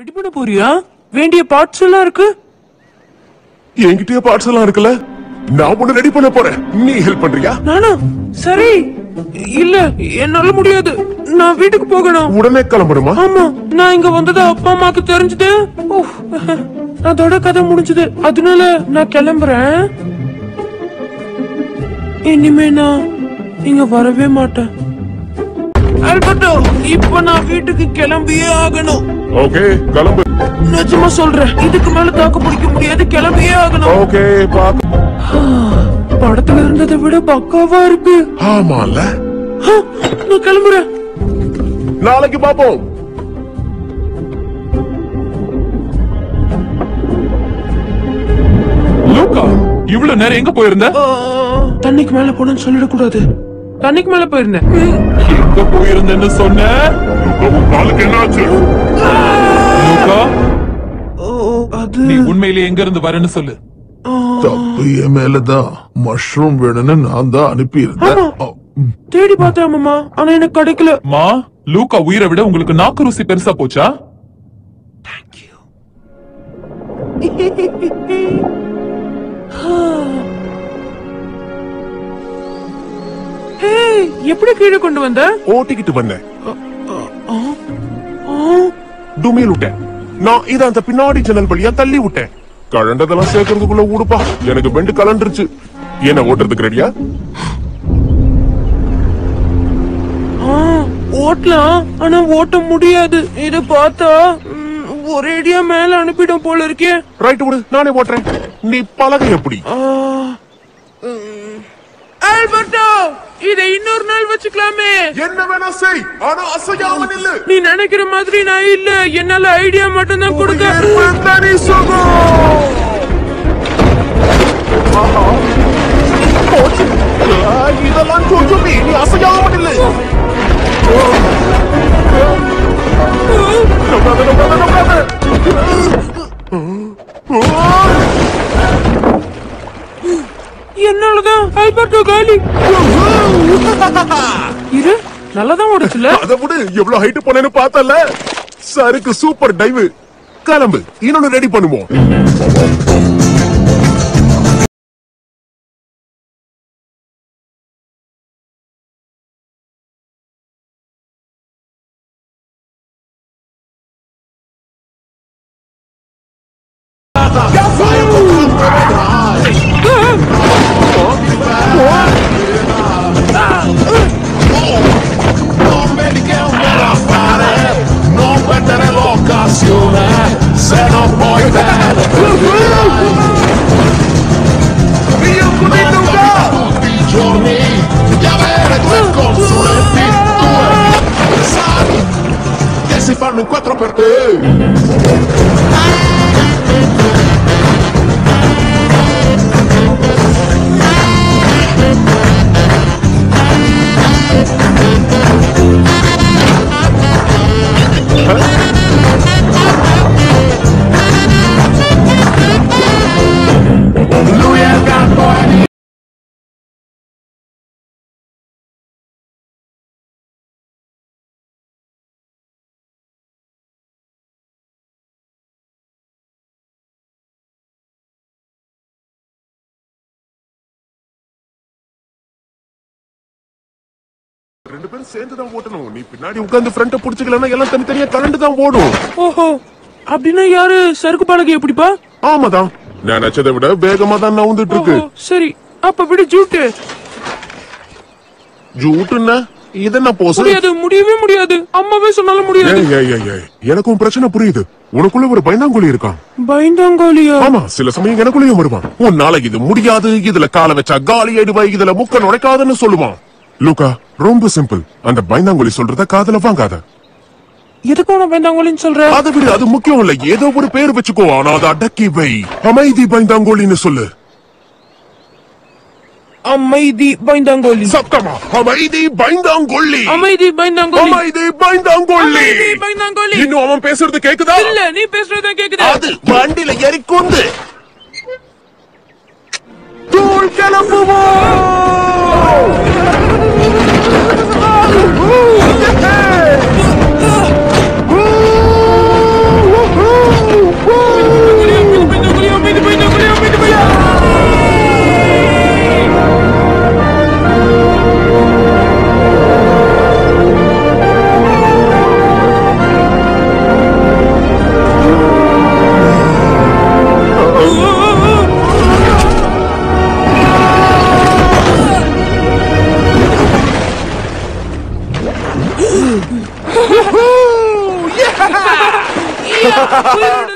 Ready பண்ண போறியா வேண்டிய பார்ட்ஸ் எல்லாம் இருக்கு என்கிட்டயே பார்ட்ஸ் எல்லாம் இருக்குல்ல நான் ஒண்ணு ரெடி பண்ண போறேன் நீ ஹெல்ப் பண்றியா நானா சரி இல்ல என்னால முடியாது நான் வீட்டுக்கு போகணும் உடனே கிளம்பணுமா ஆமா நான் இங்க வந்தது அப்பா அம்மாக்கு தெரிஞ்சது உஃப். அதோட கதை முடிஞ்சது அதனால நான் கிளம்புறேன் இனிமே நான் இங்க வரவே மாட்டேன் ஆல்பர்டோ இப்ப நான் வீட்டுக்கு கிளம்பியே ஆகணும் ஓகே கிளம்பு நிஜமா சொல்றேன் இதுக்கு மேல தாக்கு பிடிக்க முடியாது கிளம்பியே ஆகணும் ஓகே பாக்க படத்துல இருந்ததை விட பக்காவா இருக்கு ஆமால ஆ, நான் கிளம்புறேன் நாளைக்கு பாப்போம் லூக்கா இவ்வளவு நேரம் எங்க போயிருந்த ஆ, தண்ணிக்கு மேல போனேன்னு சொல்லிடக்கூடாது தண்ணிக்கு மேல போயிருந்தேன் ம். எங்க போயிருந்தேன்னு சொன்ன நாளைக்கு என்னாச்சு லூக்கா ஓ, அது நீ உண்மையிலேயே எங்க இருந்து வரேன்னு சொல்லு தப்பு என் மேலதான் மஷ்ரூம் வேணும்னு நான் தான் அனுப்பியிருந்தேன் ஆமா. தேடி பார்த்தேன் மாமா ஆனா எனக்கு கிடைக்கல மா லூக்கா உயிரை விட உங்களுக்கு நாக்கு ருசி பெருசா போச்சா ஹே, எப்படி கீழே கொண்டு வந்த ஓட்டிக்கிட்டு வந்தேன் ஆ, டுமில் விட்டேன் நான் இத அந்த பின்னாடி ஜன்னல் வழியா தள்ளி விட்டேன் கழண்டதெல்லாம் சேர்க்கறதுக்குள்ள ஊடுப்பா எனக்கு பெண்டு கலண்டுருச்சு என்ன ஓட்டுறதுக்கு ரெடியா ஆ, ஓட்டலாம் ஆனா ஓட்ட முடியாது இத பார்த்தா ம், ஒரேடியா மேல அனுப்பிடும் போல இருக்கே ரைட் விடு நானே ஓட்டுறேன் நீ பழக எப்படி ஆ, ம். ஆல்பர்டோ இதை இன்னொரு நாள் வச்சுக்கலாமே என்ன வேணா செய் ஆனா அசையாம நில்லு நீ நினைக்கிற மாதிரி நான் இல்ல என்னால ஐடியா மட்டும் தான் கொடுக்க தனி சுகம் ஆஹா. போச்சு. ஆ, இதெல்லாம் சுஜுபி நீ அசையாம நில்லு நம்பாத, நம்பாத, நம்பாத. என்னாலதான் ஆல்பர்டோ காலி இரு நல்லாதான் ஓடுச்சுல அதை விடு எவ்வளவு ஹைட் போனேன்னு பார்த்தல சருக்கு சூப்பர் டைவ் கிளம்பு இன்னொன்னு ரெடி பண்ணுவோம் Non vedi che è un vero affare Non perdere l'occasione Se non puoi bene Io tutti i giorni Di avere due consulenti Due avversari Che si fanno in quattro per te Lui è il campo e ரெண்டு பேரும் சேர்ந்து தான் ஓட்டணும் நீ பின்னாடி உட்கார்ந்து ஃப்ரண்ட புடிச்சுக்கலன்னா எல்லாம் தனித்தனியா கலண்டு தான் ஓடும் ஓஹோ அப்படின்னா யாரு சறுக்கு பழகு எப்படிப்பா ஆமாதான் நான் நினைச்சதை விட வேகமா தான் நவுந்துட்டு இருக்கு ஓஹோ, சரி அப்ப விடு ஜூட்டு ஜூட்டுன்னா இது என்ன போஸ் முடியாது முடியவே முடியாது அம்மாவே சொன்னாலும் முடியாது ஏய் ஏய் ஏய் ஏய் எனக்கும் பிரச்சனை புரியுது உனக்குள்ள ஒரு பயந்தாங்குழி இருக்கான் பயந்தாங்கோலியா ஆமா சில சமயம் எனக்குள்ளேயும் வருவான் உன்னால இது முடியாது இதுல காலை வச்சா காலி அடிவாய் இதுல முக்க நுழைக்காதுன்னு சொல்லுவான் லூக்கா ரொம்ப சிம்பிள் அந்த பயந்தாங்குழி சொல்றத காதுல வாங்காத எதுக்கு உன பயந்தாங்கோலின்னு சொல்ற அதை விட அது முக்கியம் இல்ல ஏதோ ஒரு பேர் வச்சுக்கோ ஆனா அதை அடக்கி வை அமைதி பயந்தாங்கோலின்னு சொல்லு அமைதி பயந்தாங்கோலி சத்தமா அமைதி பயந்தாங்கொள்ளி அமைதி பயந்தாங்கோலி அமைதி பயந்தாங்கொள்ளி அமைதி பயந்தாங்கோலி இன்னும் அவன் பேசுறது கேக்குதா இல்ல நீ பேசுறதுதான் கேக்குது அது வண்டியில எரிக்குந்து தூள் கிளம்புவோம் உயிரோட